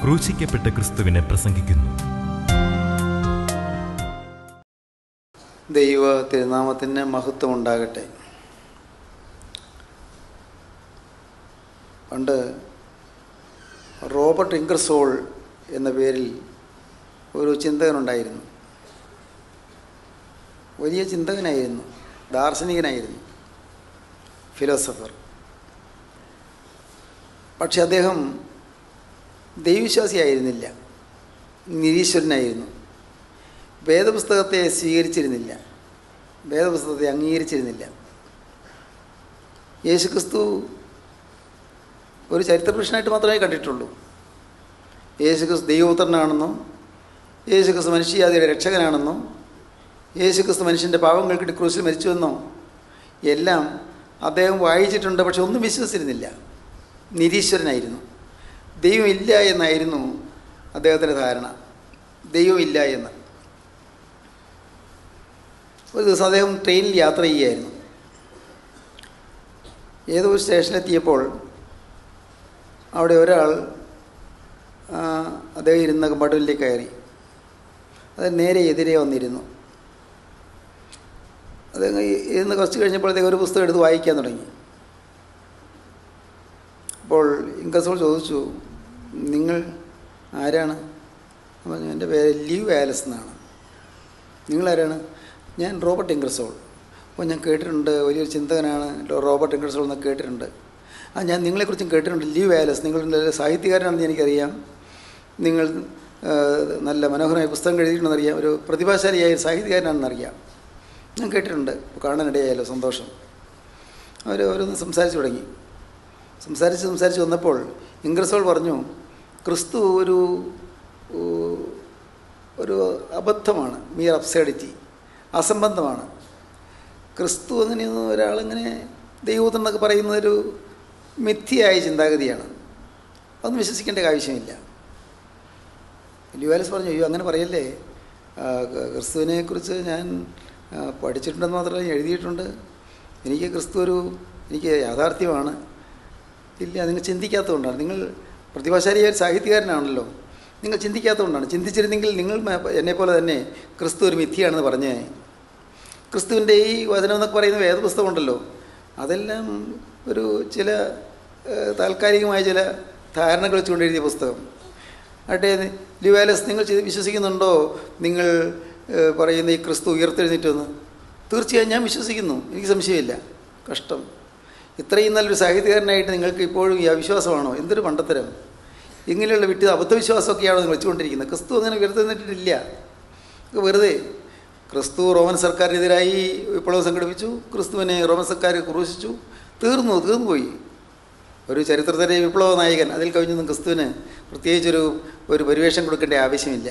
ക്രൂശിക്കപ്പെട്ട ക്രിസ്തുവിനെ പ്രസംഗിക്കുന്നു ദൈവ തിരുനാമത്തിന് മഹത്വം ഉണ്ടാകട്ടെ പണ്ട് റോബർട്ട് ഇംഗർസോൾ എന്ന പേരിൽ ഒരു ചിന്തകനുണ്ടായിരുന്നു വലിയ ചിന്തകനായിരുന്നു ദാർശനികനായിരുന്നു ഫിലോസഫർ പക്ഷെ അദ്ദേഹം ദൈവവിശ്വാസിയായിരുന്നില്ല നിരീശ്വരനായിരുന്നു വേദപുസ്തകത്തെ സ്വീകരിച്ചിരുന്നില്ല വേദപുസ്തകത്തെ അംഗീകരിച്ചിരുന്നില്ല യേശുക്രിസ്തു ഒരു ചരിത്രപുരുഷനായിട്ട് മാത്രമേ കണ്ടിട്ടുള്ളൂ യേശുക്രിസ്തു ദൈവപുത്രനാണെന്നും യേശുക്രിസ്തു മനുഷ്യജാതിയുടെ രക്ഷകനാണെന്നും യേശുക്രിസ്തു മനുഷ്യൻ്റെ പാവങ്ങൾക്ക് ക്രൂശിൽ മരിച്ചുവെന്നോ എല്ലാം അദ്ദേഹം വായിച്ചിട്ടുണ്ട് പക്ഷെ ഒന്നും വിശ്വസിച്ചിരുന്നില്ല നിരീശ്വരനായിരുന്നു ദൈവമില്ല എന്നായിരുന്നു അദ്ദേഹത്തിൻ്റെ ധാരണ ദൈവമില്ല എന്ന് ഒരു ദിവസം അദ്ദേഹം ട്രെയിനിൽ യാത്ര ചെയ്യുകയായിരുന്നു ഏതോ ഒരു സ്റ്റേഷനിലെത്തിയപ്പോൾ അവിടെ ഒരാൾ ആ, അദ്ദേഹം ഇരുന്ന കമ്പാർട്ട്മെൻറ്റിലേക്ക് കയറി അത് നേരെ എതിരെ വന്നിരുന്നു അദ്ദേഹം ഇരുന്ന് കുറച്ച് കഴിഞ്ഞപ്പോഴത്തേക്ക് ഒരു പുസ്തകം എടുത്ത് വായിക്കാൻ തുടങ്ങി അപ്പോൾ ഇൻകസോൾ ചോദിച്ചു നിങ്ങൾ ആരാണ് അപ്പോൾ പറഞ്ഞു എൻ്റെ പേര് ലീവ് ആലസ് എന്നാണ് നിങ്ങളാരാണ് ഞാൻ റോബർട്ട് ഇംഗ്രസോൾ അപ്പോൾ ഞാൻ കേട്ടിട്ടുണ്ട് വലിയൊരു ചിന്തകനാണ് റോബർട്ട് ഇംഗ്രസോൾ എന്നൊക്കെ കേട്ടിട്ടുണ്ട് ആ ഞാൻ നിങ്ങളെക്കുറിച്ചും കേട്ടിട്ടുണ്ട് ലീവ് ആലസ് നിങ്ങളുടെ സാഹിത്യകാരനാണെന്ന് എനിക്കറിയാം നിങ്ങൾ ആ, നല്ല മനോഹരമായ പുസ്തകം എഴുതിയിട്ടുണ്ടെന്നറിയാം ഒരു പ്രതിഭാശാലിയായ ഒരു സാഹിത്യകാരനാണെന്നറിയാം ഞാൻ കേട്ടിട്ടുണ്ട് അപ്പോൾ കാണാനിടയായല്ലോ സന്തോഷം അവർ ഓരോന്ന് സംസാരിച്ചു തുടങ്ങി സംസാരിച്ച് സംസാരിച്ച് വന്നപ്പോൾ ഇംഗ്രസോൾ പറഞ്ഞു ക്രിസ്തു ഒരു ഊ- ഒരു അബദ്ധമാണ് മിയർ അബ്സേഡിറ്റി അസംബന്ധമാണ് ക്രിസ്തു അങ്ങനെയൊന്നും ഒരാളിങ്ങനെ ദൈവത്തിൽ എന്നൊക്കെ പറയുന്നതൊരു മിഥ്യയായ ചിന്താഗതിയാണ് അതൊന്നും വിശ്വസിക്കേണ്ട ആവശ്യമില്ല ലുവാലസ് പറഞ്ഞു അയ്യോ അങ്ങനെ പറയല്ലേ ആ, ക- ക്രിസ്തുവിനെക്കുറിച്ച് ഞാൻ ആ, പഠിച്ചിട്ടുണ്ടെന്ന് മാത്രമല്ല ഞാൻ എഴുതിയിട്ടുണ്ട് എനിക്ക് ക്രിസ്തു ഒരു എനിക്ക് യാഥാർത്ഥ്യമാണ് ഇല്ല നിങ്ങൾ ചിന്തിക്കാത്തതുകൊണ്ടാണ് നിങ്ങൾ പ്രതിഭാശാലിയായ ഒരു സാഹിത്യകാരനാണല്ലോ നിങ്ങൾ ചിന്തിക്കാത്തതുകൊണ്ടാണ് ചിന്തിച്ചിരുന്നെങ്കിൽ നിങ്ങൾ മ- എന്നെപ്പോലെ തന്നെ ക്രിസ്തു ഒരു മിഥ്യയാണെന്ന് പറഞ്ഞേ ക്രിസ്തുവിൻ്റെ ഈ വചനം എന്നൊക്കെ പറയുന്ന വേദപുസ്തകമുണ്ടല്ലോ അതെല്ലാം ഒരു ചില ഏഹ്, താൽക്കാലികമായ ചില ധാരണകൾ വെച്ചുകൊണ്ട് എഴുതിയ പുസ്തകം ആട്ടെ ലിവാലസ് നിങ്ങൾ ചെയ്ത് വിശ്വസിക്കുന്നുണ്ടോ നിങ്ങൾ ഏഹ്, പറയുന്ന ഈ ക്രിസ്തു ഉയർത്തെഴുന്നേറ്റെന്ന് തീർച്ചയായും ഞാൻ വിശ്വസിക്കുന്നു എനിക്ക് സംശയമില്ല കഷ്ടം ഇത്രയും നല്ലൊരു സാഹിത്യകാരനായിട്ട് നിങ്ങൾക്ക് ഇപ്പോഴും ഈ അവിശ്വാസമാണോ എന്തൊരു പണ്ടത്തരം ഇങ്ങനെയുള്ള വിട്ട് അബദ്ധവിശ്വാസമൊക്കെയാണോ നിങ്ങൾ വെച്ചുകൊണ്ടിരിക്കുന്നത് ക്രിസ്തു അങ്ങനെ ഉയർത്തെഴുന്നേറ്റിട്ടില്ല ഇത് വെറുതെ ക്രിസ്തു റോമൻ സർക്കാരിനെതിരായി വിപ്ലവം സംഘടിപ്പിച്ചു ക്രിസ്തുവിനെ റോമൻ സർക്കാർ ക്രൂശിച്ചു തീർന്നു തീർന്നുപോയി ഒരു ചരിത്രത്തിലെ വിപ്ലവ നായകൻ അതിൽ കവിഞ്ഞൊന്നും ക്രിസ്തുവിന് പ്രത്യേകിച്ചൊരു ഒരു പരിവേഷം കൊടുക്കേണ്ട ആവശ്യമില്ല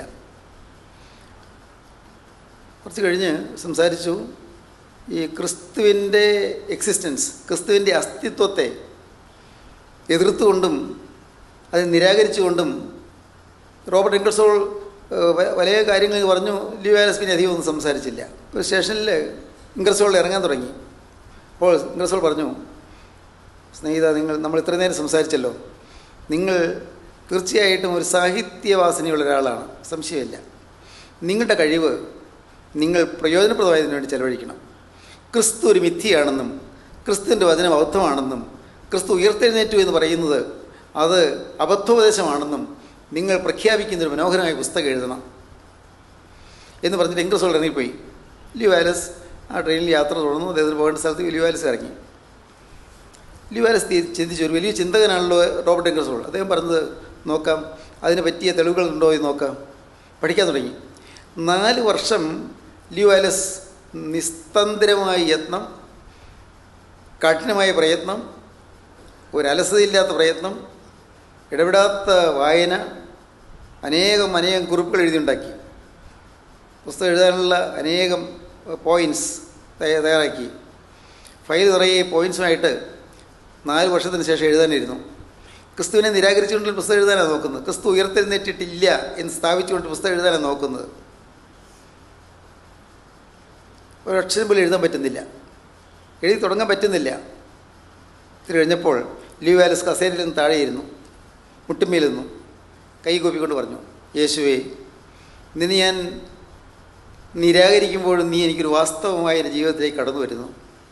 കുറച്ച് കഴിഞ്ഞ് സംസാരിച്ചു ഈ ക്രിസ്തുവിൻ്റെ എക്സിസ്റ്റൻസ് ക്രിസ്തുവിൻ്റെ അസ്തിത്വത്തെ എതിർത്തുകൊണ്ടും അത് നിരാകരിച്ചുകൊണ്ടും റോബർട്ട് ഇംഗർസോൾ ഏഹ്, വ- വലിയ കാര്യങ്ങൾ പറഞ്ഞു ലിവാലസ് പിന്നെ അധികം ഒന്നും സംസാരിച്ചില്ല ഒരു സ്റ്റേഷനിൽ ഇംഗർസോൾ ഇറങ്ങാൻ തുടങ്ങി അപ്പോൾ ഇംഗർസോൾ പറഞ്ഞു സ്നേഹിത നിങ്ങൾ നമ്മൾ ഇത്രയും നേരം സംസാരിച്ചല്ലോ നിങ്ങൾ തീർച്ചയായിട്ടും ഒരു സാഹിത്യവാസനയുള്ള ഒരാളാണ് സംശയമില്ല നിങ്ങളുടെ കഴിവ് നിങ്ങൾ പ്രയോജനപ്രദമായതിനു വേണ്ടി ചെലവഴിക്കണം ക്രിസ്തു ഒരു മിഥ്യയാണെന്നും ക്രിസ്തുവിൻ്റെ വചനം അബദ്ധമാണെന്നും ക്രിസ്തു ഉയർത്തെഴുന്നേറ്റു എന്ന് പറയുന്നത് അത് അബദ്ധോപദേശമാണെന്നും നിങ്ങൾ പ്രഖ്യാപിക്കുന്ന ഒരു മനോഹരമായ പുസ്തകം എഴുതണം എന്ന് പറഞ്ഞിട്ട് ഇംഗ്രസോൾ ഇറങ്ങിപ്പോയി ലിവാലസ് ആ ട്രെയിനിൽ യാത്ര തുടർന്നു അദ്ദേഹത്തിന് പോകേണ്ട സ്ഥലത്ത് ലിവാലസ് ഇറങ്ങി ലിവാലസ് തി- ചിന്തിച്ചു ഒരു വലിയ ചിന്തകനാണല്ലോ റോബർട്ട് ഇംഗ്രസോൾ അദ്ദേഹം പറഞ്ഞത് നോക്കാം അതിന് പറ്റിയ തെളിവുകളുണ്ടോ എന്ന് നോക്കാം പഠിക്കാൻ തുടങ്ങി നാല് വർഷം ലിവാലസ് നിസ്തന്ത്രമായ യത്നം കഠിനമായ പ്രയത്നം ഒരു അലസതയില്ലാത്ത പ്രയത്നം ഇടപെടാത്ത വായന അനേകം അനേകം കുറിപ്പുകൾ എഴുതിയുണ്ടാക്കി പുസ്തകം എഴുതാനുള്ള അനേകം പോയിൻറ്റ്സ് തയ്യാറാക്കി ഫയൽ നിറയെ പോയിൻറ്റ്സുമായിട്ട് നാല് വർഷത്തിന് ശേഷം എഴുതാനിരുന്നു ക്രിസ്തുവിനെ നിരാകരിച്ചുകൊണ്ട് പുസ്തകം എഴുതാനാണ് നോക്കുന്നത് ക്രിസ്തു ഉയർത്തെഴുന്നേറ്റിട്ടില്ല എന്ന് സ്ഥാപിച്ചുകൊണ്ട് പുസ്തകം എഴുതാനാണ് നോക്കുന്നത് ഒരക്ഷരം പോലും എഴുതാൻ പറ്റുന്നില്ല എഴുതി തുടങ്ങാൻ പറ്റുന്നില്ല ഇത് കഴിഞ്ഞപ്പോൾ ലീവ് ആലസ് കസേരയിൽ നിന്ന് താഴെയിരുന്നു മുട്ടുമേലിരുന്നു കൈകൂപ്പിക്കൊണ്ട് പറഞ്ഞു യേശുവേ നിന്നെ ഞാൻ നിരാകരിക്കുമ്പോഴും നീ എനിക്കൊരു വാസ്തവമായ എൻ്റെ ജീവിതത്തിലേക്ക് കടന്നു വരുന്നു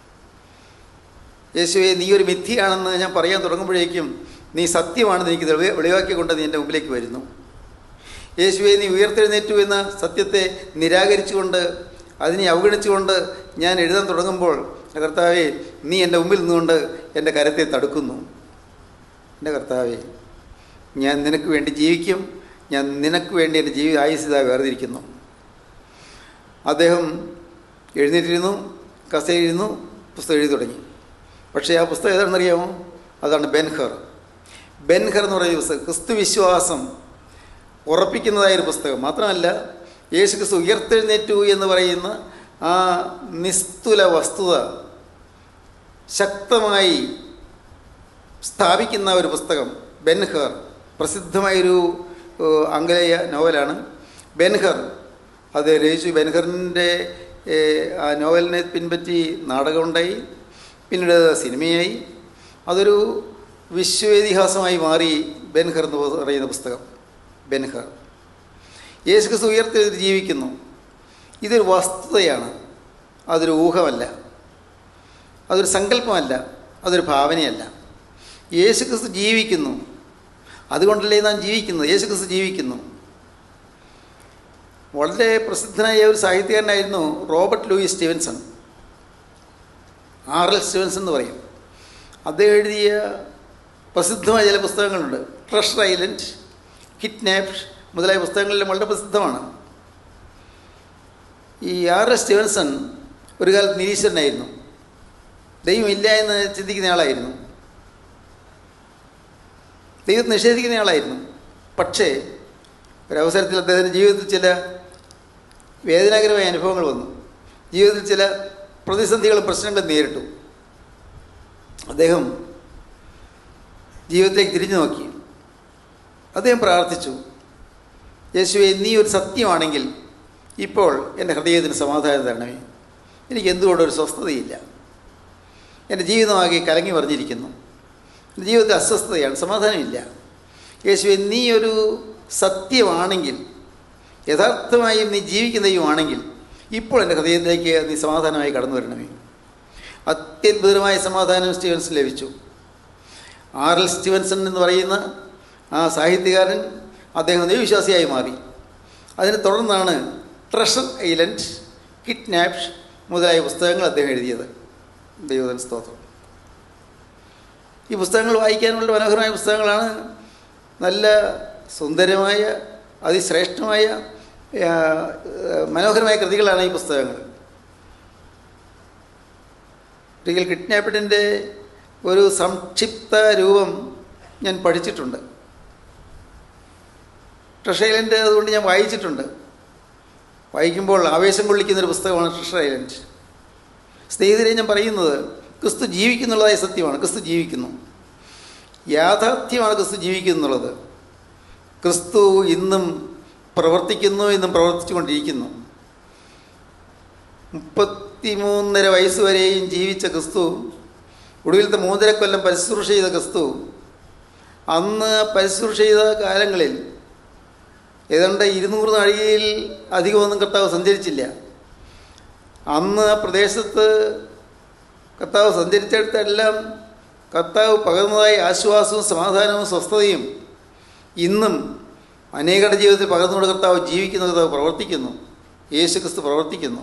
യേശുവെ നീ ഒരു മിഥ്യയാണെന്ന് ഞാൻ പറയാൻ തുടങ്ങുമ്പോഴേക്കും നീ സത്യമാണെന്ന് എനിക്ക് തെളിവ- വെളിവാക്കിക്കൊണ്ട് നീ എൻ്റെ മുമ്പിലേക്ക് വരുന്നു യേശുവെ നീ ഉയർത്തെഴുന്നേറ്റു എന്ന സത്യത്തെ നിരാകരിച്ചുകൊണ്ട് അതിനെ അവഗണിച്ചുകൊണ്ട് ഞാൻ എഴുതാൻ തുടങ്ങുമ്പോൾ കർത്താവെ നീ എൻ്റെ മുമ്പിൽ നിന്നുകൊണ്ട് എൻ്റെ കരത്തെ തടുക്കുന്നു എൻ്റെ കർത്താവെ ഞാൻ നിനക്ക് വേണ്ടി ജീവിക്കും ഞാൻ നിനക്ക് വേണ്ടി എൻ്റെ ജീവിത ആയുസിത വേർതിരിക്കുന്നു അദ്ദേഹം എഴുന്നേറ്റിരുന്നു കസേരിയിരുന്നു പുസ്തകം എഴുതി തുടങ്ങി പക്ഷേ ആ പുസ്തകം ഏതാണെന്നറിയാമോ അതാണ് ബെൻഹർ ബെൻഹർ എന്ന് പറയുന്ന പുസ്തകം ക്രിസ്തു വിശ്വാസം ഉറപ്പിക്കുന്നതായൊരു പുസ്തകം മാത്രമല്ല യേശു ക്രിസ്തു ഉയർത്തെഴുന്നേറ്റു എന്ന് പറയുന്ന ആ നിസ്തുല വസ്തുത ശക്തമായി സ്ഥാപിക്കുന്ന ഒരു പുസ്തകം ബെൻഹർ പ്രസിദ്ധമായൊരു ഏഹ്, ആംഗലേയ നോവലാണ് ബെൻഹർ അത് രചിച്ചു ബെൻഹറിൻ്റെ ഏഹ്, ആ നോവലിനെ പിൻപറ്റി നാടകമുണ്ടായി പിന്നീട് സിനിമയായി അതൊരു വിശ്വേതിഹാസമായി മാറി ബെൻഹർ എന്ന് പറയുന്ന പുസ്തകം ബെൻഹർ യേശു ക്രിസ്തു ഉയർത്തെഴുതി ജീവിക്കുന്നു ഇതൊരു വസ്തുതയാണ് അതൊരു ഊഹമല്ല അതൊരു സങ്കല്പമല്ല അതൊരു ഭാവനയല്ല യേശു ക്രിസ്തു ജീവിക്കുന്നു അതുകൊണ്ടല്ലേ നാം ജീവിക്കുന്നത് യേശു ക്രിസ്തു ജീവിക്കുന്നു വളരെ പ്രസിദ്ധനായ ഒരു സാഹിത്യകാരനായിരുന്നു Robert Louis Stevenson R L Stevenson എന്ന് പറയും അദ്ദേഹം എഴുതിയ പ്രസിദ്ധമായ ചില പുസ്തകങ്ങളുണ്ട് ട്രഷർ ഐലൻഡ് കിഡ്നാപ്ഡ് മുതലായ പുസ്തകങ്ങളിലും വളരെ പ്രസിദ്ധമാണ് ഈ ആർ എസ് സ്റ്റീവൻസൺ ഒരു കാലത്ത് നിരീശ്വരനായിരുന്നു ദൈവമില്ല എന്ന് ചിന്തിക്കുന്ന ആളായിരുന്നു ദൈവത്തെ നിഷേധിക്കുന്ന ആളായിരുന്നു പക്ഷേ ഒരവസരത്തിൽ അദ്ദേഹത്തിൻ്റെ ജീവിതത്തിൽ ചില വേദനാകരമായ അനുഭവങ്ങൾ വന്നു ജീവിതത്തിൽ ചില പ്രതിസന്ധികളും പ്രശ്നങ്ങളും നേരിട്ടു അദ്ദേഹം ജീവിതത്തിലേക്ക് തിരിഞ്ഞു നോക്കി അദ്ദേഹം പ്രാർത്ഥിച്ചു യേശുവെ നീ ഒരു സത്യമാണെങ്കിൽ ഇപ്പോൾ എൻ്റെ ഹൃദയത്തിന് സമാധാനം തരണമേ എനിക്ക് എന്തുകൊണ്ടൊരു സ്വസ്ഥതയില്ല എൻ്റെ ജീവിതമാകെ കലങ്ങി മറിഞ്ഞിരിക്കുന്നു എൻ്റെ ജീവിതത്തിൽ അസ്വസ്ഥതയാണ് സമാധാനമില്ല യേശുവെ നീ ഒരു സത്യമാണെങ്കിൽ യഥാർത്ഥമായും നീ ജീവിക്കുന്ന ദൈവമാണെങ്കിൽ ഇപ്പോൾ എൻ്റെ ഹൃദയത്തിലേക്ക് നീ സമാധാനമായി കടന്നു വരണമേ അത്യത്ഭുതമായ സമാധാനം സ്റ്റീവൻസൺ ലഭിച്ചു ആർ എൽ സ്റ്റീവൻസൺ എന്ന് പറയുന്ന ആ സാഹിത്യകാരൻ അദ്ദേഹം ദൈവവിശ്വാസിയായി മാറി അതിനെ തുടർന്നാണ് ട്രഷർ ഐലൻഡ് കിഡ്നാപ്ഡ് മുതലായ പുസ്തകങ്ങൾ അദ്ദേഹം എഴുതിയത് ദൈവതൻ സ്തോത്രം ഈ പുസ്തകങ്ങൾ വായിക്കാനുള്ള മനോഹരമായ പുസ്തകങ്ങളാണ് നല്ല സുന്ദരമായ അതിശ്രേഷ്ഠമായ ആ, മനോഹരമായ കൃതികളാണ് ഈ പുസ്തകങ്ങൾ ഒരിക്കൽ കിഡ്നാപ്പിഡിൻ്റെ ഒരു സംക്ഷിപ്ത രൂപം ഞാൻ പഠിച്ചിട്ടുണ്ട് ട്രഷർ ഐലൻഡ് അതുകൊണ്ട് ഞാൻ വായിച്ചിട്ടുണ്ട് വായിക്കുമ്പോൾ ആവേശം കൊള്ളിക്കുന്നൊരു പുസ്തകമാണ് ട്രഷർ ഐലൻഡ് സ്നേഹിതരെ ഞാൻ പറയുന്നത് ക്രിസ്തു ജീവിക്കുന്നുള്ളതായ സത്യമാണ് ക്രിസ്തു ജീവിക്കുന്നു യാഥാർത്ഥ്യമാണ് ക്രിസ്തു ജീവിക്കുന്നുള്ളത് ക്രിസ്തു ഇന്നും പ്രവർത്തിക്കുന്നു ഇന്നും പ്രവർത്തിച്ചു കൊണ്ടിരിക്കുന്നു മുപ്പത്തിമൂന്നര വയസ്സ് വരെയും ജീവിച്ച ക്രിസ്തു ഒടുവിലത്തെ മൂന്നര കൊല്ലം പരിശുശ്രൂഷ ചെയ്ത ക്രിസ്തു അന്ന് പരിശുശ്രൂഷ ചെയ്ത കാലങ്ങളിൽ ഏതാണ്ട് ഇരുന്നൂറ് നാഴികയിൽ അധികമൊന്നും കർത്താവ് സഞ്ചരിച്ചില്ല അന്ന് ആ പ്രദേശത്ത് കർത്താവ് സഞ്ചരിച്ചിടത്തെല്ലാം കർത്താവ് പകർന്നതായ ആശ്വാസവും സമാധാനവും സ്വസ്ഥതയും ഇന്നും അനേകരുടെ ജീവിതത്തിൽ പകർന്നുകൊണ്ട് കർത്താവ് ജീവിക്കുന്ന കർത്താവ് പ്രവർത്തിക്കുന്നു യേശു ക്രിസ്തു പ്രവർത്തിക്കുന്നു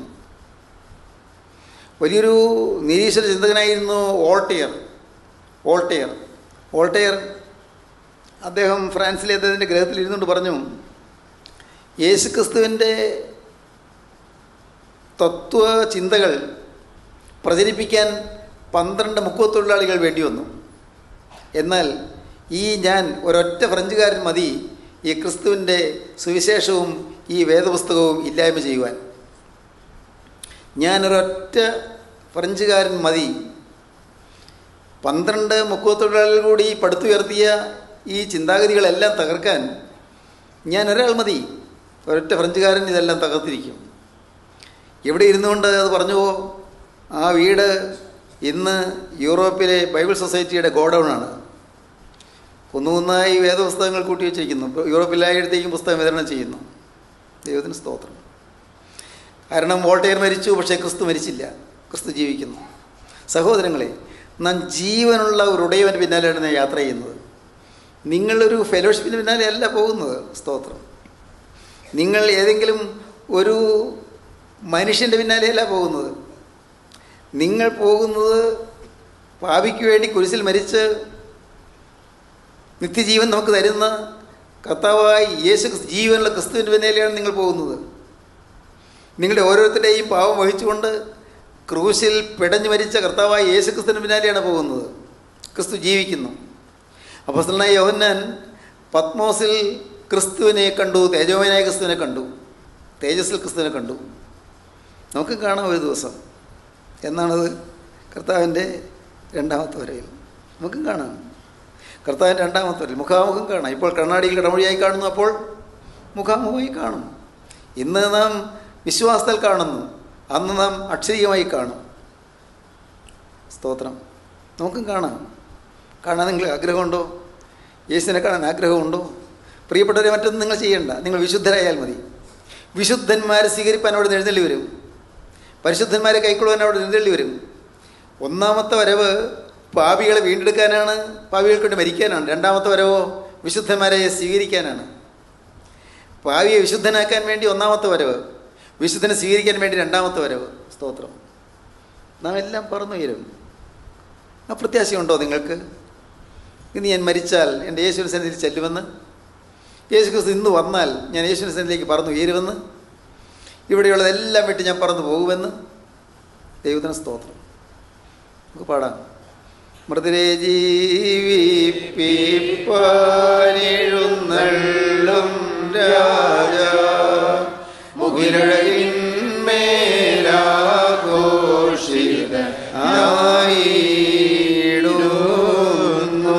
വലിയൊരു നിരീശ്വര ചിന്തകനായിരുന്നു വോൾട്ടെയർ വോൾട്ടെയർ വോൾട്ടെയർ അദ്ദേഹം ഫ്രാൻസിലെ അദ്ദേഹത്തിൻ്റെ ഗ്രഹത്തിൽ ഇരുന്നുകൊണ്ട് പറഞ്ഞു യേശു ക്രിസ്തുവിൻ്റെ തത്വ ചിന്തകൾ പ്രചരിപ്പിക്കാൻ പന്ത്രണ്ട് മുക്കുവത്തൊഴിലാളികൾ വേണ്ടി വന്നു എന്നാൽ ഈ ഞാൻ ഒരൊറ്റ ഫ്രഞ്ചുകാരൻ മതി ഈ ക്രിസ്തുവിൻ്റെ സുവിശേഷവും ഈ വേദപുസ്തകവും ഇല്ലായ്മ ചെയ്യുവാൻ ഞാനൊരൊറ്റ ഫ്രഞ്ചുകാരൻ മതി പന്ത്രണ്ട് മുക്കുവത്തൊഴിലാളികൾ കൂടി പടുത്തുയർത്തിയ ഈ ചിന്താഗതികളെല്ലാം തകർക്കാൻ ഞാൻ ഒരാൾ മതി ഒരൊറ്റ ഫ്രഞ്ചുകാരൻ ഇതെല്ലാം തകർത്തിരിക്കും എവിടെ ഇരുന്നുകൊണ്ട് അത് പറഞ്ഞുവോ ആ വീട് ഇന്ന് യൂറോപ്പിലെ ബൈബിൾ സൊസൈറ്റിയുടെ ഗോഡൗണാണ് കുന്നുകുന്നായി വേദപുസ്തകങ്ങൾ കൂട്ടി വെച്ചിരിക്കുന്നു ഇപ്പോൾ യൂറോപ്പിലായിടത്തേക്കും പുസ്തകം വിതരണം ചെയ്യുന്നു ദൈവത്തിന് സ്തോത്രം കാരണം വോൾട്ടയർ മരിച്ചു പക്ഷേ ക്രിസ്തു മരിച്ചില്ല ക്രിസ്തു ജീവിക്കുന്നു സഹോദരങ്ങളെ നാം ജീവനുള്ള ഒരു ഉടയവന് പിന്നാലെയാണ് ഞാൻ യാത്ര ചെയ്യുന്നത് നിങ്ങളൊരു ഫെലോഷിപ്പിന് പിന്നാലെ അല്ല പോകുന്നത് സ്തോത്രം നിങ്ങൾ ഏതെങ്കിലും ഒരു മനുഷ്യൻ്റെ പിന്നാലെയല്ല പോകുന്നത് നിങ്ങൾ പോകുന്നത് പാപിക്ക് വേണ്ടി കുരിശിൽ മരിച്ച് നിത്യജീവൻ നമുക്ക് തരുന്ന കർത്താവായി യേശു ക്രിസ്തു- ജീവനുള്ള ക്രിസ്തുവിൻ്റെ പിന്നാലെയാണ് നിങ്ങൾ പോകുന്നത് നിങ്ങളുടെ ഓരോരുത്തരുടെയും പാവം വഹിച്ചുകൊണ്ട് ക്രൂശിൽ പിടഞ്ഞു മരിച്ച കർത്താവായ യേശു ക്രിസ്തുവിന് പിന്നാലെയാണ് പോകുന്നത് ക്രിസ്തു ജീവിക്കുന്നു അപ്പോസ്തലനായ യോഹന്നാൻ പത്മോസിൽ ക്രിസ്തുവിനെ കണ്ടു തേജോമയനായ ക്രിസ്തുവിനെ കണ്ടു തേജസ്സിൽ ക്രിസ്തുവിനെ കണ്ടു നമുക്ക് കാണാം ഒരു ദിവസം എന്നാണത് കർത്താവിൻ്റെ രണ്ടാമത്തെ വരയിൽ നമുക്കും കാണാം കർത്താവിൻ്റെ രണ്ടാമത്തെ വരയിൽ മുഖാമുഖം കാണാം ഇപ്പോൾ കണ്ണാടിയിൽ കടമൊഴിയായി കാണുന്നു അപ്പോൾ മുഖാമുഖമായി കാണും ഇന്ന് നാം വിശ്വാസത്തിൽ കാണുന്നു അന്ന് നാം അക്ഷരീയമായി കാണും സ്തോത്രം നമുക്കും കാണാം കാണാൻ നിങ്ങൾ ആഗ്രഹമുണ്ടോ യേശുവിനെ കാണാൻ ആഗ്രഹമുണ്ടോ പ്രിയപ്പെട്ടവരെ മറ്റൊന്നും നിങ്ങൾ ചെയ്യേണ്ട നിങ്ങൾ വിശുദ്ധരായാൽ മതി വിശുദ്ധന്മാരെ സ്വീകരിപ്പാൻ അവിടെ എഴുന്നള്ളി വരും പരിശുദ്ധന്മാരെ കൈക്കൊള്ളുവാൻ അവിടെ എഴുന്നള്ളി വരും ഒന്നാമത്തെ വരവ് പാപികളെ വീണ്ടെടുക്കാനാണ് പാപികൾക്ക് വേണ്ടി മരിക്കാനാണ് രണ്ടാമത്തെ വരവോ വിശുദ്ധന്മാരെ സ്വീകരിക്കാനാണ് പാവിയെ വിശുദ്ധനാക്കാൻ വേണ്ടി ഒന്നാമത്തെ വരവ് വിശുദ്ധനെ സ്വീകരിക്കാൻ വേണ്ടി രണ്ടാമത്തെ വരവ് സ്തോത്രം നാം എല്ലാം പറന്നു വരും ആ പ്രത്യാശയുണ്ടോ നിങ്ങൾക്ക് ഇന്ന് ഞാൻ മരിച്ചാൽ എൻ്റെ യേശുവിൻ്റെ സന്നിധിയിൽ ചെല്ലുമെന്ന് യേശു ക്രിസ്തു ഇന്ന് വന്നാൽ ഞാൻ യേശുവിൻ്റെ സന്നിധിയിലേക്ക് പറന്നു ഉയരുമെന്ന് ഇവിടെയുള്ളതെല്ലാം വിട്ട് ഞാൻ പറന്നു പോകുമെന്ന് ദൈവത്തിന് സ്തോത്രം നമുക്ക് പാടാം മൃതരെ ജീവിപ്പിപ്പാനെഴുന്നള്ളും രാജ മുകിലഴകിന്മേലാഘോഷിത ആയിടുന്നു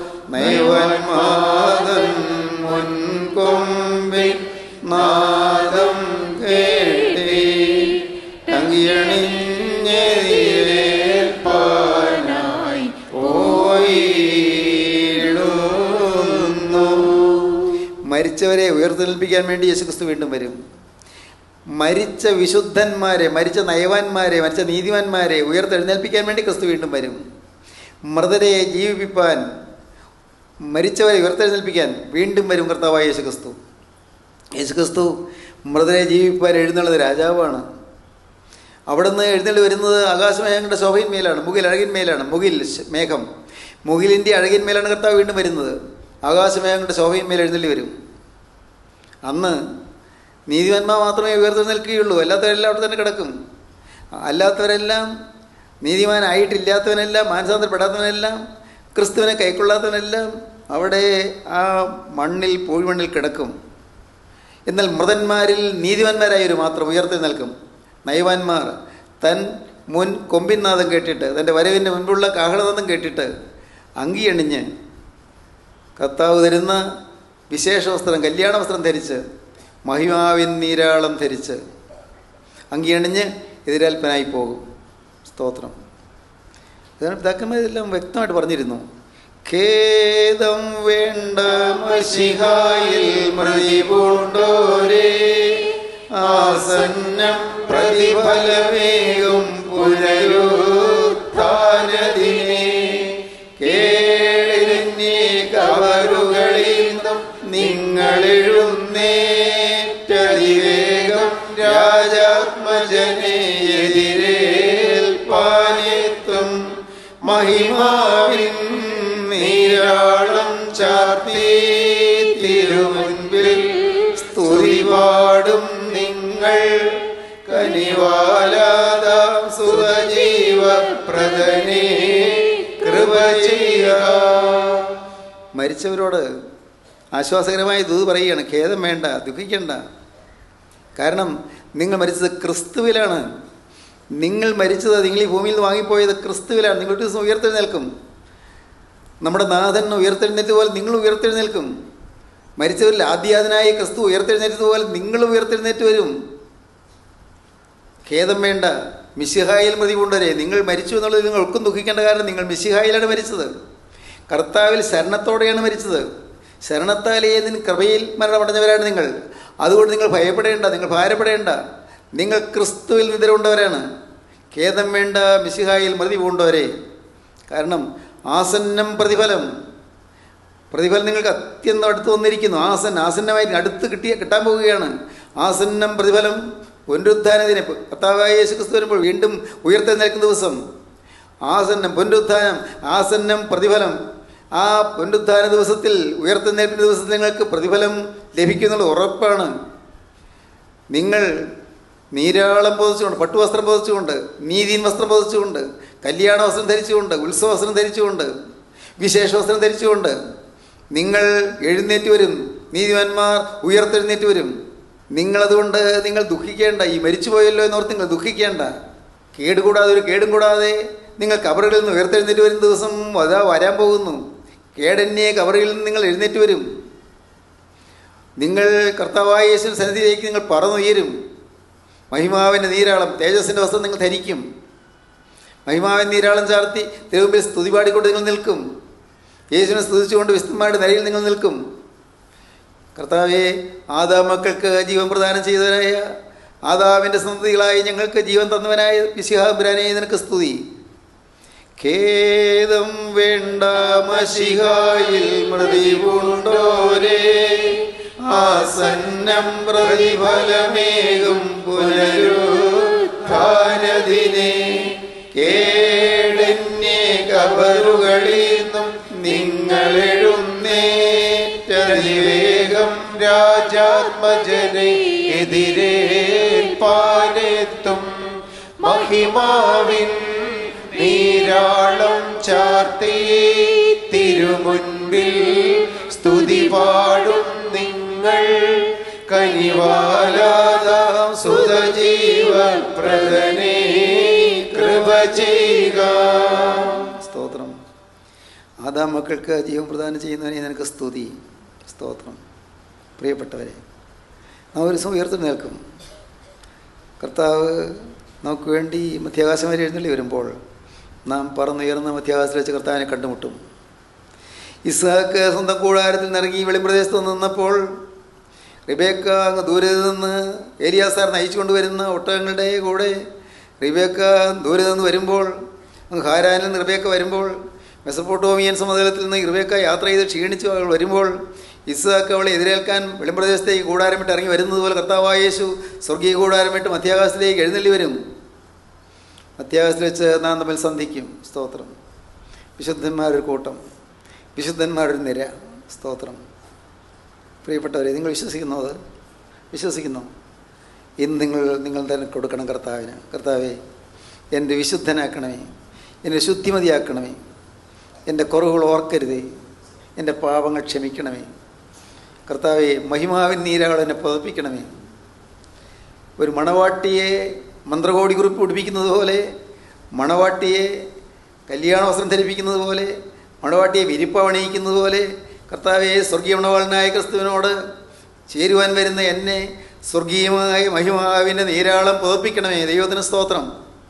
നയവന്മാതൻ മുൻകൊമ്പിൽ നാദം കേട്ടി ടങ്കിയണിഞ്ഞേൽപ്പാനായി പോയിടുന്നു മരിച്ചവരെ ഉയർത്തെൽപ്പിക്കാൻ വേണ്ടി യേശുക്രിസ്തു വീണ്ടും വരും മരിച്ച വിശുദ്ധന്മാരെ മരിച്ച നയവാന്മാരെ മരിച്ച നീതിമാന്മാരെ ഉയർത്തെഴുന്നേൽപ്പിക്കാൻ വേണ്ടി ക്രിസ്തു വീണ്ടും വരും മൃതരെ ജീവിപ്പിപ്പാൻ മരിച്ചവരെ ഉയർത്തെഴുന്നേൽപ്പിക്കാൻ വീണ്ടും വരും കർത്താവായ യേശുക്രിസ്തു യേശുക്രിസ്തു മൃതരെ ജീവിപ്പിക്കാൻ എഴുന്നള്ളത് രാജാവാണ് അവിടുന്ന് എഴുന്നള്ളി വരുന്നത് ആകാശമേഘങ്ങളുടെ ശോഭയിന്മേലാണ് മുകിൽ അഴകിന്മേലാണ് മുകിൽ ശ- മേഘം മുകിലിൻ്റെ അഴകിന്മേലാണ് കർത്താവ് വീണ്ടും വരുന്നത് ആകാശമേഘങ്ങളുടെ ശോഭയിന്മേൽ എഴുന്നള്ളി വരും അന്ന് നീതിമാന്മാർ മാത്രമേ ഉയർത്തി നിൽക്കുകയുള്ളൂ അല്ലാത്തവരെല്ലാം അവിടെ തന്നെ കിടക്കും അല്ലാത്തവരെല്ലാം നീതിമാനായിട്ടില്ലാത്തവനെല്ലാം മാനസാന്തരപ്പെടാത്തവനെല്ലാം ക്രിസ്തുവിനെ കൈക്കൊള്ളാത്തവനെല്ലാം അവിടെ ആ മണ്ണിൽ പൂഴ്മണ്ണിൽ കിടക്കും എന്നാൽ മൃതന്മാരിൽ നീതിമാന്മാരായൊരു മാത്രം ഉയർത്തി നിൽക്കും നയവാന്മാർ തൻ മുൻ കൊമ്പിനാദം കേട്ടിട്ട് തൻ്റെ വരവിൻ്റെ മുൻപുള്ള കാഹളനാദം കേട്ടിട്ട് അങ്കിയണിഞ്ഞ് കർത്താവ് തരുന്ന വിശേഷ വസ്ത്രം കല്യാണ വസ്ത്രം ധരിച്ച് മഹിമാവിൻ നീരാളം ധരിച്ച് അങ്കിയണിഞ്ഞ് എതിരേൽപ്പനായി പോകും സ്തോത്രം ഇതാണ് പിതാക്കന്മാർ ഇതെല്ലാം വ്യക്തമായിട്ട് പറഞ്ഞിരുന്നു ഖേദം വേണ്ട മഷിഹായിൽ മൃതി പൂണ്ടോരേ ആസന്നം പ്രതിഫലമേകും പുനരുത്ഥാനദിനെ കേളിനെ കവറുകളിൽ നിന്നും നിങ്ങളെഴുന്നേറ്റതിവേഗം രാജാത്മജനെ എതിരേൽപ്പാനെത്തും മഹിമാവിൻ നീരാളം ചാർത്തി തിരുമുൻപിൽ സ്തുതി പാടും നിങ്ങൾ കനിവാലാതാം സുഖജീവപ്രദനെ കൃപ ചെയ്യുക മരിച്ചവരോട് ആശ്വാസകരമായ ദൂത് പറയുകയാണ് ഖേദം വേണ്ട ദുഃഖിക്കണ്ട കാരണം നിങ്ങൾ മരിച്ചത് ക്രിസ്തുവിലാണ് നിങ്ങൾ മരിച്ചത് നിങ്ങൾ ഈ ഭൂമിയിൽ നിന്ന് വാങ്ങിപ്പോയത് ക്രിസ്തുവിലാണ് നിങ്ങൾ ഒരു ദിവസം ഉയർത്തെഴുന്നേൽക്കും നമ്മുടെ നാഥൻ ഉയർത്തെഴുന്നേറ്റ് പോലെ നിങ്ങൾ ഉയർത്തെഴുന്നേൽക്കും മരിച്ചവരിൽ ആദ്യാതനായി ക്രിസ്തു ഉയർത്തെഴുന്നേറ്റതുപോലെ നിങ്ങൾ ഉയർത്തെഴുന്നേറ്റ് വരും ഖേദം വേണ്ട മിശിഹായിൽ മതി കൊണ്ടുവരെ നിങ്ങൾ മരിച്ചു എന്നുള്ളത് നിങ്ങൾ ഒട്ടും ദുഃഖിക്കേണ്ട കാരണം നിങ്ങൾ മിശിഹായിലാണ് മരിച്ചത് കർത്താവിൽ ശരണത്തോടെയാണ് മരിച്ചത് ശരണത്താലേ നിൻ കൃപയിൽ മരണമടഞ്ഞവരാണ് നിങ്ങൾ അതുകൊണ്ട് നിങ്ങൾ ഭയപ്പെടേണ്ട നിങ്ങൾ ഭാരപ്പെടേണ്ട നിങ്ങൾ ക്രിസ്തുവിൽ നിദ്രകൊണ്ടവരാണ് ഖേദം വേണ്ട മിശിഹായിൽ മൃതി പൂണ്ടവരെ കാരണം ആസന്നം പ്രതിഫലം പ്രതിഫലം നിങ്ങൾക്ക് അത്യന്തം അടുത്ത് വന്നിരിക്കുന്നു ആസൻ ആസന്നമായി അടുത്ത് കിട്ടിയ കിട്ടാൻ പോവുകയാണ് ആസന്നം പ്രതിഫലം പുനരുത്ഥാനത്തിന് കർത്താവായ യേശു ക്രിസ്തു വരുമ്പോൾ വീണ്ടും ഉയർത്തെഴുന്നേൽക്കുന്ന ദിവസം ആസന്നം പുനരുത്ഥാനം ആസന്നം പ്രതിഫലം ആ പുനരുത്ഥാന ദിവസത്തിൽ ഉയർത്തെഴുന്നേൽക്കുന്ന ദിവസത്തിൽ നിങ്ങൾക്ക് പ്രതിഫലം ലഭിക്കുന്നുള്ള ഉറപ്പാണ് നിങ്ങൾ നീരാളം പൊതിച്ചുകൊണ്ട് പട്ടുവസ്ത്രം പൊതിച്ചുകൊണ്ട് നീതിൻ വസ്ത്രം പൊതിച്ചുകൊണ്ട് കല്യാണ വസ്ത്രം ധരിച്ചുകൊണ്ട് ഉത്സവ വസ്ത്രം ധരിച്ചുകൊണ്ട് വിശേഷ വസ്ത്രം ധരിച്ചുകൊണ്ട് നിങ്ങൾ എഴുന്നേറ്റ് വരും നീതിമാന്മാർ ഉയർത്തെഴുന്നേറ്റ് വരും നിങ്ങളതുകൊണ്ട് നിങ്ങൾ ദുഃഖിക്കേണ്ട ഈ മരിച്ചുപോയല്ലോ എന്നോർത്ത് നിങ്ങൾ ദുഃഖിക്കേണ്ട കേടുകൂടാതെ ഒരു കേടും കൂടാതെ നിങ്ങൾ കബറുകളിൽ നിന്ന് ഉയർത്തെഴുന്നേറ്റ് വരുന്ന ദിവസം അതാ വരാൻ പോകുന്നു കേടന്യെ കബറുകളിൽ നിന്ന് നിങ്ങൾ എഴുന്നേറ്റ് വരും നിങ്ങൾ കർത്താവായ യേശു സന്നിധിയിലേക്ക് നിങ്ങൾ പറന്നുയരും മഹിമാവിൻ്റെ നീരാളം തേജസ്സിൻ്റെ വസ്ത്രം നിങ്ങൾ ധരിക്കും മഹിമാവിൻ നീരാളം ചാർത്തി തിരുമുമ്പിൽ സ്തുതി പാടിക്കൊണ്ട് നിങ്ങൾ നിൽക്കും യേശുവിനെ സ്തുതിച്ചുകൊണ്ട് വിസ്തന്മാരുടെ നിലയിൽ നിങ്ങൾ നിൽക്കും കർത്താവെ ആദാ മക്കൾക്ക് ജീവൻ പ്രദാനം ചെയ്തവനായ ആദാവിൻ്റെ സന്തതികളായി ഞങ്ങൾക്ക് ജീവൻ തന്നവനായ വിശിഹാബുരാനെ നിനക്ക് സ്തുതി ഖേദം വേണ്ട മഷിഹായിൽ മൃതിവുണ്ടോരേ ആസന്നം പ്രതിഫലമേകും പുനരുത്ഥാനദിനെ കേടന്യേ കബറുകളിൽ നിന്നും നിങ്ങളെഴുന്നേറ്റതിവേഗം രാജാത്മജനെ എതിരേൽപ്പാനെത്തും മഹിമാവിൻ നീരാളം ചാർത്തി തിരുമുൻപിൽ സ്തുതി പാടും നിങ്ങൾ കനിവാലാതാം സുതജീവപ്രദനേ കൃപ ചെയ്യുക സ്തോത്രം ആദാ മക്കൾക്ക് ജീവൻ പ്രദാനം ചെയ്യുന്നവനെ നിനക്ക് സ്തുതി സ്തോത്രം പ്രിയപ്പെട്ടവരെ നാം ഒരു ദിവസം ഉയർത്തി നിൽക്കും കർത്താവ് നമുക്ക് വേണ്ടി മധ്യാകാശം വരെ എഴുന്നള്ളി വരുമ്പോൾ നാം പറന്നുയർന്ന മധ്യാകാശത്തിൽ വെച്ച് കർത്താവിനെ കണ്ടുമുട്ടും ഇസ്ഹാക്ക് സ്വന്തം കൂടാരത്തിൽ നിറങ്ങി വെളിപ്രദേശത്ത് നിന്നപ്പോൾ റിബേക്ക അങ്ങ് ദൂരെ നിന്ന് ഏലിയാസാർ നയിച്ചു കൊണ്ടുവരുന്ന ഒട്ടകങ്ങളുടെ കൂടെ റിബേക്ക ദൂരെ നിന്ന് വരുമ്പോൾ അങ്ങ് ഹാരാനിൽ നിന്ന് റിബേക്ക വരുമ്പോൾ മെസപ്പോട്ടോമിയൻ സമതലത്തിൽ നിന്ന് റിബേക്ക യാത്ര ചെയ്ത് ക്ഷീണിച്ചു അവൾ വരുമ്പോൾ ഇസ്ഹാക്ക് അവളെ എതിരേൽക്കാൻ വെളിമ്പ്രദേശത്തേക്ക് കൂടാരം വിട്ട് ഇറങ്ങി വരുന്നത് പോലെ കർത്താവായ യേശു സ്വർഗീയ കൂടാരം വിട്ട് മധ്യാകാശത്തിലേക്ക് എഴുന്നള്ളി വരും മധ്യാകാശത്തിൽ വെച്ച് നാം തമ്മിൽ സന്ധിക്കും സ്തോത്രം വിശുദ്ധന്മാരൊരു കൂട്ടം വിശുദ്ധന്മാരൊരു നിര സ്തോത്രം പ്രിയപ്പെട്ടവരെ നിങ്ങൾ വിശ്വസിക്കുന്നോ അത് വിശ്വസിക്കുന്നു ഇന്ന് നിങ്ങൾ നിങ്ങൾ തന്നെ കൊടുക്കണം കർത്താവിന് കർത്താവെ എൻ്റെ വിശുദ്ധനാക്കണമേ എൻ്റെ ശുദ്ധിമതിയാക്കണമേ എൻ്റെ കുറവുകൾ ഓർക്കരുതേ എൻ്റെ പാപങ്ങൾ ക്ഷമിക്കണമേ കർത്താവെ മഹിമാവിൻ നീരാൾ എന്നെ പതപ്പിക്കണമേ ഒരു മണവാട്ടിയെ മന്ത്രകോടി കുറിപ്പ് ഉടുപ്പിക്കുന്നത് പോലെ മണവാട്ടിയെ കല്യാണ വസ്ത്രം ധരിപ്പിക്കുന്നത് പോലെ മണവാട്ടിയെ വിരിപ്പവണിയിക്കുന്നത് പോലെ കർത്താവെ സ്വർഗീയ മണവാളനായ ക്രിസ്തുവിനോട് ചേരുവാൻ വരുന്ന എന്നെ സ്വർഗീയമായ മഹിമാവിൻ്റെ നീരാളം പുതപ്പിക്കണമേ ദൈവത്തിന് സ്തോത്രം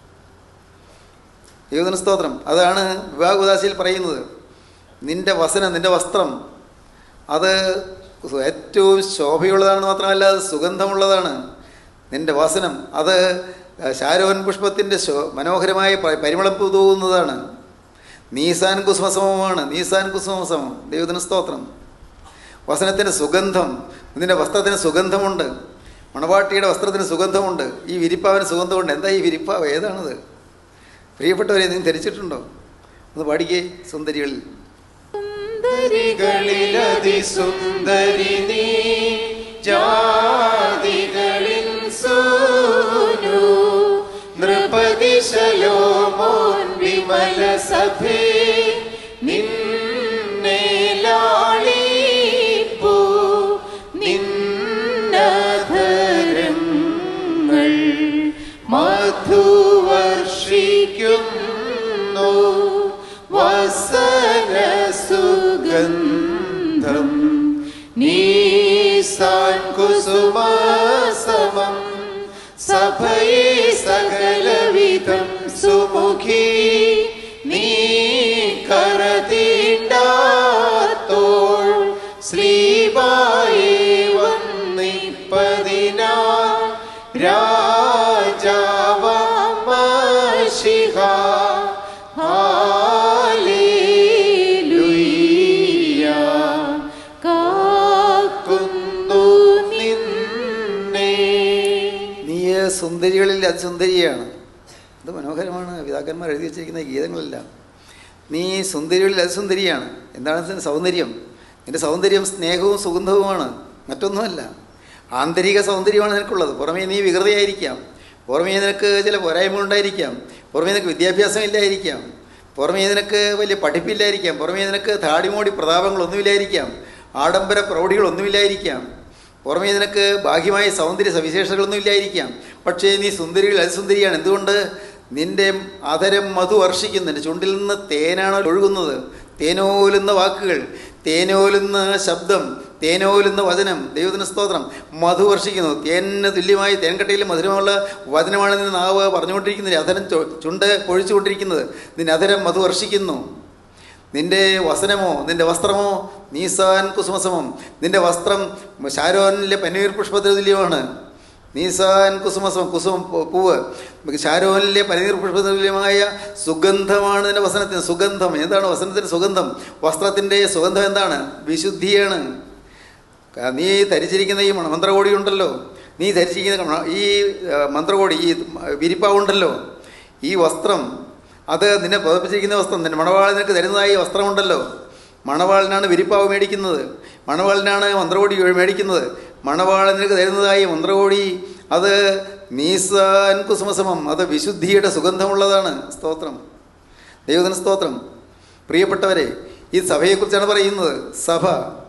ദൈവത്തിന് സ്തോത്രം അതാണ് വിവാഹോദാശയിൽ പറയുന്നത് നിന്റെ വസനം നിന്റെ വസ്ത്രം അത് ഏറ്റവും ശോഭയുള്ളതാണ് മാത്രമല്ല അത് സുഗന്ധമുള്ളതാണ് നിന്റെ വസനം അത് ശാരോൻ പുഷ്പത്തിൻ്റെ ശോ മനോഹരമായ പ- പരിമളം തൂകുന്നതാണ് നീസാൻ കുസുമസമമാണ് നീസാൻ കുസുമസമം ദൈവത്തിന് സ്തോത്രം വസനത്തിൻ്റെ സുഗന്ധം നിന്റെ വസ്ത്രത്തിന് സുഗന്ധമുണ്ട് മണവാട്ടിയുടെ വസ്ത്രത്തിന് സുഗന്ധമുണ്ട് ഈ വിരിപ്പാവിന് സുഗന്ധമുണ്ട് എന്താ ഈ വിരിപ്പാവ് ഏതാണത് പ്രിയപ്പെട്ടവരെ നീ ധരിച്ചിട്ടുണ്ടോ ഒന്ന് പാടിക്കേ സുന്ദരികളിൽ സുന്ദരികളിലതിസുന്ദരി നീ ജാതികളിൽ സൂനു നൃപതി ശലോമോൻ വിമല സഭേ നിന്നെ ലാളിപ്പൂ നിന്നധരങ്ങൾ മധുവർഷിക്കുന്നു വസന സുഗന്ധം നീസാൻ കുസുമാസമം സഭയെ സകലവിധം സുമുഖി നീ കരതീണ്ടാ രാജാവമശിഹ ഹാലേലുയ്യ കാക്കുന്നു നിന്നെ നീ സുന്ദരികളിൽ അതിസുന്ദരിയാണ് ഇത് മനോഹരമാണ് പിതാക്കന്മാർ എഴുതി വച്ചിരിക്കുന്ന ഗീതങ്ങളെല്ലാം നീ സുന്ദരികളിൽ അതിസുന്ദരിയാണ് എന്താണ് ഇതിൻ്റെ സൗന്ദര്യം നിന്റെ സൗന്ദര്യം സ്നേഹവും സുഗന്ധവുമാണ് മറ്റൊന്നുമല്ല ആന്തരിക സൗന്ദര്യമാണ് നിനക്കുള്ളത് പുറമേ നീ വികൃതയായിരിക്കാം പുറമേ നിനക്ക് ചില പോരായ്മകളുണ്ടായിരിക്കാം പുറമേ നിനക്ക് വിദ്യാഭ്യാസം ഇല്ലായിരിക്കാം പുറമേ നിനക്ക് വലിയ പഠിപ്പില്ലായിരിക്കാം പുറമേ നിനക്ക് താടിമോടി പ്രതാപങ്ങളൊന്നുമില്ലായിരിക്കാം ആഡംബര പ്രൗഢികളൊന്നുമില്ലായിരിക്കാം പുറമേ നിനക്ക് ബാഹ്യമായ സൗന്ദര്യ സവിശേഷതകളൊന്നും ഇല്ലായിരിക്കാം പക്ഷേ നീ സുന്ദരികൾ അതിസുന്ദരിയാണ് എന്തുകൊണ്ട് നിന്റെ അധരം മധു വർഷിക്കുന്നു നിന്റെ ചുണ്ടിൽ നിന്ന് തേനാണ് ഒഴുകുന്നത് തേനോലുന്ന വാക്കുകൾ തേനോലുന്ന ശബ്ദം തേനോലുന്ന വചനം ദൈവത്തിന് സ്തോത്രം മധു വർഷിക്കുന്നു തേനിന് തുല്യമായി തേൻകട്ടയിൽ മധുരമുള്ള വചനമാണ് നിന്റെ നാവ് പറഞ്ഞുകൊണ്ടിരിക്കുന്നത് അധരം ചു- ചുണ്ട് പൊഴിച്ചുകൊണ്ടിരിക്കുന്നത് നിന്റെ അധരം മധു വർഷിക്കുന്നു നിന്റെ വസനമോ നിന്റെ വസ്ത്രമോ നീസാൻ കുസുമസമം നിന്റെ വസ്ത്രം ഷാരോനിലെ പനീർ പുഷ്പത്തിന് തുല്യമാണ് നീസാൻ കുസുമസം കുസുമം പൂ- പൂവ് ഷാരോനിലെ പനീർ പുഷ്പത്തിന് തുല്യമായ സുഗന്ധമാണ് നിന്റെ വസനത്തിന് സുഗന്ധം എന്താണ് വസനത്തിന് സുഗന്ധം വസ്ത്രത്തിൻ്റെ സുഗന്ധം എന്താണ് വിശുദ്ധിയാണ് ക- നീ ധരിച്ചിരിക്കുന്ന ഈ മ- മന്ത്രകോടി ഉണ്ടല്ലോ നീ ധരിച്ചിരിക്കുന്ന മ- ഈ ആ, മന്ത്രകോടി ഈ വിരിപ്പാവുണ്ടല്ലോ ഈ വസ്ത്രം അത് നിന്നെ പുതപ്പിച്ചിരിക്കുന്ന വസ്ത്രം നിന്റെ മണവാളൻ നിനക്ക് തരുന്നതായി വസ്ത്രമുണ്ടല്ലോ മണവാളനാണ് വിരിപ്പാവ് മേടിക്കുന്നത് മണവാളനാണ് മന്ത്രകോടി മേടിക്കുന്നത് മണവാളൻ നിനക്ക് തരുന്നതായി മന്ത്രകോടി അത് നീസാൻ കുസുമസമം അത് വിശുദ്ധിയുടെ സുഗന്ധമുള്ളതാണ് സ്തോത്രം ദൈവത്തിന് സ്തോത്രം പ്രിയപ്പെട്ടവരെ ഈ സഭയെക്കുറിച്ചാണ് പറയുന്നത് സഭ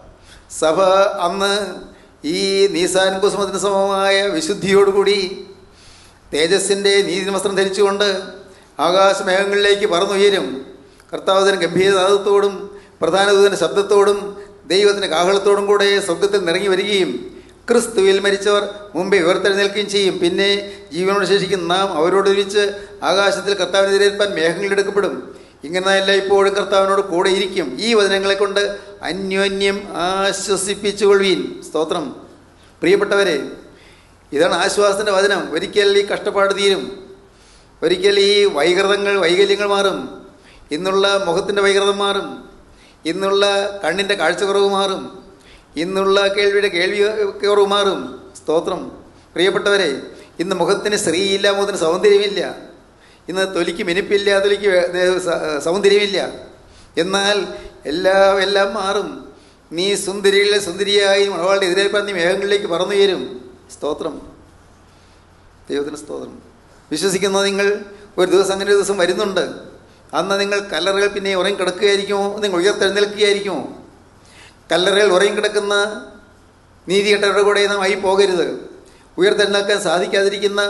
സഭ അന്ന് ഈ നീസാൻ കുസുമത്തിന് സമമായ വിശുദ്ധിയോടുകൂടി തേജസ്സിൻ്റെ നീതി വസ്ത്രം ധരിച്ചുകൊണ്ട് ആകാശമേഘങ്ങളിലേക്ക് പറന്നുയരും കർത്താവതിന് ഗംഭീരനാഥത്തോടും പ്രധാനദൂതൻ്റെ ശബ്ദത്തോടും ദൈവത്തിൻ്റെ കാഹളത്തോടും കൂടെ സ്വർഗത്തിൽ നിറങ്ങി വരികയും ക്രിസ്തുവിൽ മരിച്ചവർ മുമ്പേ ഉയർത്തെഴുന്നേൽക്കുകയും ചെയ്യും പിന്നെ ജീവനോട് ശേഷിക്കുന്ന നാം അവരോടൊരുമിച്ച് ആകാശത്തിൽ കർത്താവിനെതിരേൽപ്പാൻ മേഘങ്ങളെടുക്കപ്പെടും ഇങ്ങനെയല്ല ഇപ്പോഴും കർത്താവിനോട് കൂടെ ഇരിക്കും ഈ വചനങ്ങളെ കൊണ്ട് അന്യോന്യം ആശ്വസിപ്പിച്ചുകൊള്ളുവീൻ സ്തോത്രം പ്രിയപ്പെട്ടവരെ ഇതാണ് ആശ്വാസത്തിൻ്റെ വചനം ഒരിക്കൽ ഈ കഷ്ടപ്പാട് തീരും ഒരിക്കൽ ഈ വൈകൃതങ്ങൾ വൈകല്യങ്ങൾ മാറും ഇന്നുള്ള മുഖത്തിൻ്റെ വൈകൃതം മാറും ഇന്നുള്ള കണ്ണിൻ്റെ കാഴ്ചക്കുറവ് മാറും ഇന്നുള്ള കേൾവിയുടെ കേൾവി കുറവ് മാറും സ്തോത്രം പ്രിയപ്പെട്ടവരെ ഇന്ന് മുഖത്തിന് സ്ത്രീയില്ല മുഖത്തിന് സൗന്ദര്യമില്ല ഇന്ന് തൊലിക്ക് മിനിപ്പില്ല തൊലിക്ക് വേ- ദേ- സ- സൗന്ദര്യമില്ല എന്നാൽ എല്ലാം എല്ലാം മാറും നീ സുന്ദരികളിലെ സുന്ദരിയായി മണവാളുടെ എതിരേൽപ്പാൻ നീ മേഘങ്ങളിലേക്ക് പറന്നുയരും സ്തോത്രം ദൈവത്തിന് സ്തോത്രം വിശ്വസിക്കുന്ന നിങ്ങൾ ഒരു ദിവസം അങ്ങനെ ഒരു ദിവസം വരുന്നുണ്ട് അന്ന് നിങ്ങൾ കല്ലറകൾ പിന്നെ ഉറങ്ങിക്കിടക്കുകയായിരിക്കുമോ നിങ്ങൾ ഉയർത്തെഴുന്നേൽക്കുകയായിരിക്കുമോ കല്ലറകൾ ഉറങ്ങിക്കിടക്കുന്ന നീതികെട്ടവരുടെ കൂടെ നാം ആയി പോകരുത് ഉയർത്തെഴുന്നേൽക്കാൻ സാധിക്കാതിരിക്കുന്ന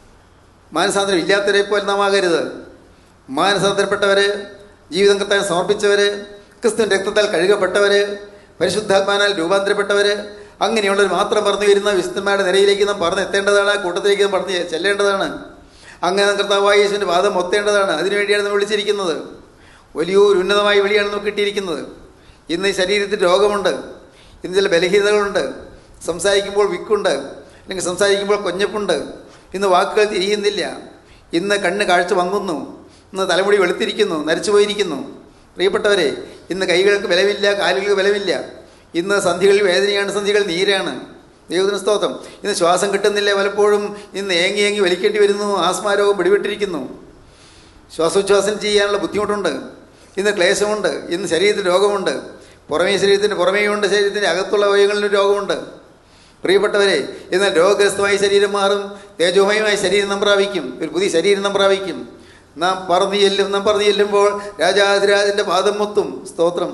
മാനസാന്തരം ഇല്ലാത്തവരെ പോലെ നാം ആകരുത് മാനസാന്തരപ്പെട്ടവർ ജീവിതം കർത്താൻ സമർപ്പിച്ചവർ ക്രിസ്തുവിൻ്റെ രക്തത്താൽ കഴുകപ്പെട്ടവർ പരിശുദ്ധാത്മാനാൽ രൂപാന്തരപ്പെട്ടവർ അങ്ങനെയുള്ളവർ മാത്രം പറഞ്ഞു വരുന്ന വിശുദ്ധന്മാരുടെ നിരയിലേക്ക് നാം പറഞ്ഞു എത്തേണ്ടതാണ് ആ കൂട്ടത്തിലേക്ക് നാം പറഞ്ഞ് ചെല്ലേണ്ടതാണ് അങ്ങനെ നാം കർത്താവായ യേശുവിൻ്റെ വാദം ഒത്തേണ്ടതാണ് അതിനുവേണ്ടിയാണ് നമ്മൾ വിളിച്ചിരിക്കുന്നത് വലിയൊരു ഉന്നതമായ വിളിയാണ് നമുക്ക് കിട്ടിയിരിക്കുന്നത് ഇന്ന് ഈ ശരീരത്തിൽ രോഗമുണ്ട് ഇന്ന് ചില ബലഹീനതകളുണ്ട് സംസാരിക്കുമ്പോൾ വിക്കുണ്ട് അല്ലെങ്കിൽ സംസാരിക്കുമ്പോൾ കൊഞ്ഞപ്പുണ്ട് ഇന്ന് വാക്കുകൾ തിരിയുന്നില്ല ഇന്ന് കണ്ണ് കാഴ്ച മങ്ങുന്നു ഇന്ന് തലമുടി വെളുത്തിരിക്കുന്നു നരച്ചു പോയിരിക്കുന്നു പ്രിയപ്പെട്ടവരെ ഇന്ന് കൈകൾക്ക് ബലമില്ല കാലുകൾക്ക് ബലമില്ല ഇന്ന് സന്ധികളിൽ വേദനയാണ് സന്ധികൾ നീരാണ് ദൈവത്തിന് സ്തോത്രം ഇന്ന് ശ്വാസം കിട്ടുന്നില്ല പലപ്പോഴും ഇന്ന് ഏങ്ങി ഏങ്ങി വലിക്കേണ്ടി വരുന്നു ആസ്മാരോഗം പിടിപെട്ടിരിക്കുന്നു ശ്വാസോച്ഛ്വാസം ചെയ്യാനുള്ള ബുദ്ധിമുട്ടുണ്ട് ഇന്ന് ക്ലേശമുണ്ട് ഇന്ന് ശരീരത്തിൽ രോഗമുണ്ട് പുറമേ ശരീരത്തിൻ്റെ പുറമേയുണ്ട് ശരീരത്തിൻ്റെ അകത്തുള്ള അവയവങ്ങളിലും രോഗമുണ്ട് പ്രിയപ്പെട്ടവരെ എന്നാൽ രോഗഗ്രസ്തമായ ശരീരം മാറും തേജോമയമായ ശരീരം നാം പ്രാപിക്കും ഒരു പുതിയ ശരീരം നാം പ്രാപിക്കും നാം പറന്നു ചെല്ലും നാം പറഞ്ഞു ചെല്ലുമ്പോൾ രാജാതിരാജൻ്റെ പാദം മൊത്തും സ്തോത്രം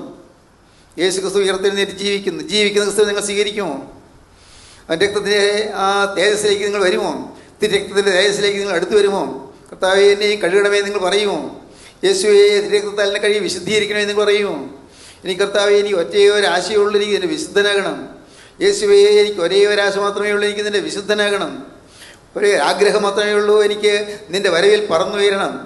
യേശു ക്രിസ്തു ഉയർത്തെഴുന്നേറ്റ് ജീവിക്കുന്നു ജീവിക്കുന്ന ക്രിസ്തു നിങ്ങൾ സ്വീകരിക്കുമോ അവൻ്റെ രക്തത്തിൻ്റെ ആ തേജസ്സിലേക്ക് നിങ്ങൾ വരുമോ തിരക്തത്തിൻ്റെ തേജസ്സിലേക്ക് നിങ്ങൾ അടുത്ത് വരുമോ കർത്താവെ എന്നെയും കഴുകണമേ നിങ്ങൾ പറയുമോ യേശുവെ തിരക്തത്താൽ എന്നെ കഴിയും വിശുദ്ധീകരിക്കണമേ നിങ്ങൾ പറയുമോ എനിക്ക് കർത്താവെ എനിക്ക് ഒറ്റേ ഒരു ആശയമുള്ളൂ എനിക്ക് ഇതിൻ്റെ വിശുദ്ധനാകണം യേശുവെ എനിക്ക് ഒരേ ഒരു ആശ മാത്രമേ ഉള്ളൂ എനിക്ക് ഇതിൻ്റെ വിശുദ്ധനാകണം ഒരു ആഗ്രഹം മാത്രമേ ഉള്ളൂ എനിക്ക് നിൻ്റെ വരവിൽ പറന്നുയരണം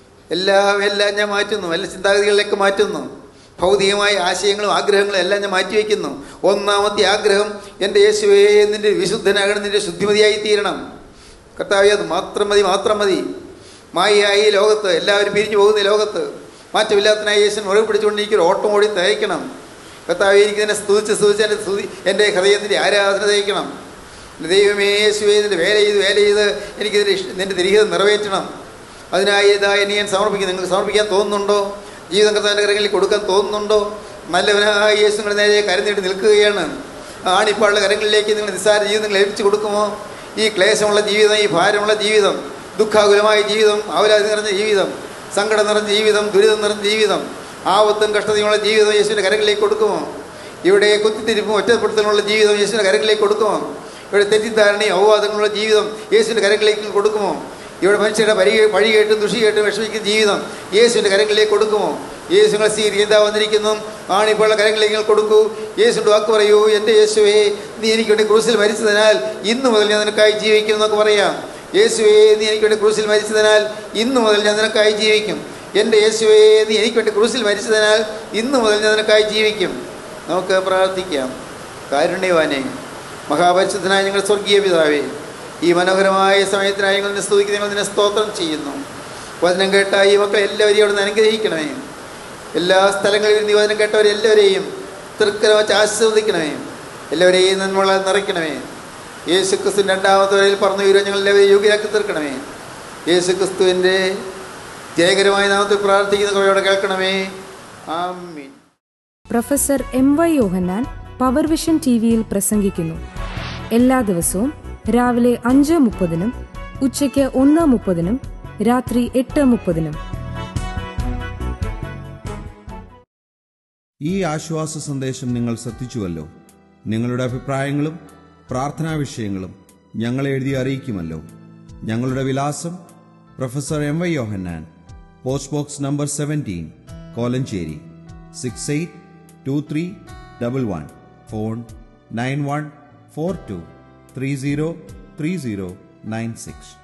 എല്ലാം എല്ലാം ഞാൻ മാറ്റുന്നു എല്ലാ ചിന്താഗതികളിലേക്ക് മാറ്റുന്നു ഭൗതികമായ ആശയങ്ങളും ആഗ്രഹങ്ങളും എല്ലാം ഞാൻ മാറ്റിവെക്കുന്നു ഒന്നാമത്തെ ആഗ്രഹം എൻ്റെ യേശുവേ നിൻ്റെ വിശുദ്ധനാകണം നിൻ്റെ ശുദ്ധിമതിയായി തീരണം കർത്താവെ അത് മാത്രം മതി മാത്രം മതി മായയായി ഈ ലോകത്ത് എല്ലാവരും പിരിഞ്ഞു പോകുന്ന ഈ ലോകത്ത് മാറ്റമില്ലാത്തനായ യേശു മുറിവ് പിടിച്ചുകൊണ്ട് എനിക്കൊരു ഓട്ടം ഓടി തയ്ക്കണം കർത്താവെ എനിക്കിതിനെ സ്തുതിച്ച് സ്തുതിച്ച് എൻ്റെ സ്തുതി എൻ്റെ ഹൃദയത്തിൻ്റെ ആരാധന തയ്ക്കണം ദൈവമേ യേശുവേ ഇതിൻ്റെ വേല ചെയ്ത് വേല ചെയ്ത് എനിക്കിതിൻ്റെ ഇഷ്ട നിൻ്റെ തിരികെ നിറവേറ്റണം അതിനായി ഇതാ എന്നെ ഞാൻ സമർപ്പിക്കുന്നു നിങ്ങൾക്ക് സമർപ്പിക്കാൻ തോന്നുന്നുണ്ടോ ജീവിതം കർത്താവിൻ്റെ കരങ്ങളിൽ കൊടുക്കാൻ തോന്നുന്നുണ്ടോ നല്ലവനായ യേശു നിങ്ങളുടെ നേരെ കരുന്നീട്ട് നിൽക്കുകയാണ് ആണിപ്പാളുടെ കരങ്ങളിലേക്ക് നിങ്ങൾ നിസ്സാര ജീവിതം നിങ്ങൾ ഏൽപ്പിച്ചു കൊടുക്കുമോ ഈ ക്ലേശമുള്ള ജീവിതം ഈ ഭാരമുള്ള ജീവിതം ദുഃഖാകുലമായ ജീവിതം അവരാതി നിറഞ്ഞ ജീവിതം സങ്കടം നിറഞ്ഞ ജീവിതം ദുരിതം നിറഞ്ഞ ജീവിതം ആപത്തും കഷ്ടതയുമുള്ള ജീവിതം യേശുവിൻ്റെ കരങ്ങളിലേക്ക് കൊടുക്കുമോ ഇവിടെ കുത്തിത്തിരിപ്പും ഒറ്റപ്പെടുത്തലുള്ള ജീവിതം യേശുവിൻ്റെ കരങ്ങളിലേക്ക് കൊടുക്കുമോ ഇവിടെ തെറ്റിദ്ധാരണയും അപവാദങ്ങളുള്ള ജീവിതം യേശുവിൻ്റെ കരങ്ങളിലേക്ക് കൊടുക്കുമോ ഇവിടെ മനുഷ്യരുടെ പരി വഴി കേട്ടും ദുഷി കേട്ടും വിഷമിക്കുന്ന ജീവിതം യേശുവിൻ്റെ കരങ്ങളിലേക്ക് കൊടുക്കുമോ യേശു നിങ്ങൾ സ്വീകരിക്കുക വന്നിരിക്കുന്നു ആണിപ്പോഴുള്ള കരങ്ങളിലേക്ക് നിങ്ങൾ കൊടുക്കൂ യേശുവിൻ്റെ വാക്ക് പറയൂ എൻ്റെ യേശുവേ നീ എനിക്ക് വേണ്ടി ക്രൂസിൽ മരിച്ചതിനാൽ ഇന്ന് മുതൽ ഞാൻ നിനക്കായി ജീവിക്കും എന്നൊക്കെ പറയാം യേശുവേ നീ എനിക്ക് വേണ്ടി ക്രൂസിൽ മരിച്ചതിനാൽ ഇന്ന് മുതൽ ഞാൻ നിനക്കായി ജീവിക്കും എൻ്റെ യേശുവേ നീ എനിക്ക് വേണ്ടി ക്രൂസിൽ മരിച്ചതിനാൽ ഇന്ന് മുതൽ ഞാൻ നിനക്കായി ജീവിക്കും നമുക്ക് പ്രാർത്ഥിക്കാം കാരുണ്യവാനെ മഹാപരിശുദ്ധനായ ഞങ്ങൾ സ്വർഗീയ പിതാവേ ഈ മനോഹരമായ സമയത്തിനായി ഞങ്ങൾ നിന്നെ സ്തുതിക്കുന്ന ഞങ്ങൾ നിന്നെ സ്തോത്രം ചെയ്യുന്നു വചനം കേട്ട ഈ മക്കളെ എല്ലാവരെയും അവിടെ നിന്ന് അനുഗ്രഹിക്കണമേ എല്ലാ സ്ഥലങ്ങളിലും നീ വചനം കേട്ടവരെല്ലാവരെയും തൃക്കരം വച്ച് ആസ്വദിക്കണമേ എല്ലാവരെയും നന്മകളെ നിറയ്ക്കണമേ യേശു ക്രിസ്തുവിൻ്റെ രണ്ടാമത്തെ വരയിൽ പറഞ്ഞു വരുവാൻ ഞങ്ങൾ എല്ലാവരെയും യോഗ്യരാക്കി തീർക്കണമേ യേശു ക്രിസ്തുവിൻ്റെ ജയകരമായ നാമത്തിൽ പ്രാർത്ഥിക്കുന്ന കുറയോടെ കേൾക്കണമേ ആമീൻ professor M Y Yohannan power vision T വിയിൽ പ്രസംഗിക്കുന്നു എല്ലാ ദിവസവും രാവിലെ അഞ്ച് മുപ്പതിനും ഉച്ചയ്ക്ക് ഒന്ന് മുപ്പതിനും രാത്രി എട്ട് മുപ്പതിനും ഈ ആശ്വാസ സന്ദേശം നിങ്ങൾ ശ്രദ്ധിച്ചുവല്ലോ നിങ്ങളുടെ അഭിപ്രായങ്ങളും പ്രാർത്ഥനാ വിഷയങ്ങളും ഞങ്ങളെ എഴുതി അറിയിക്കുമല്ലോ ഞങ്ങളുടെ വിലാസം professor M Y Yohannan post box number seventeen Kolenchery six eight two three double one phone nine one four two three zero three zero nine six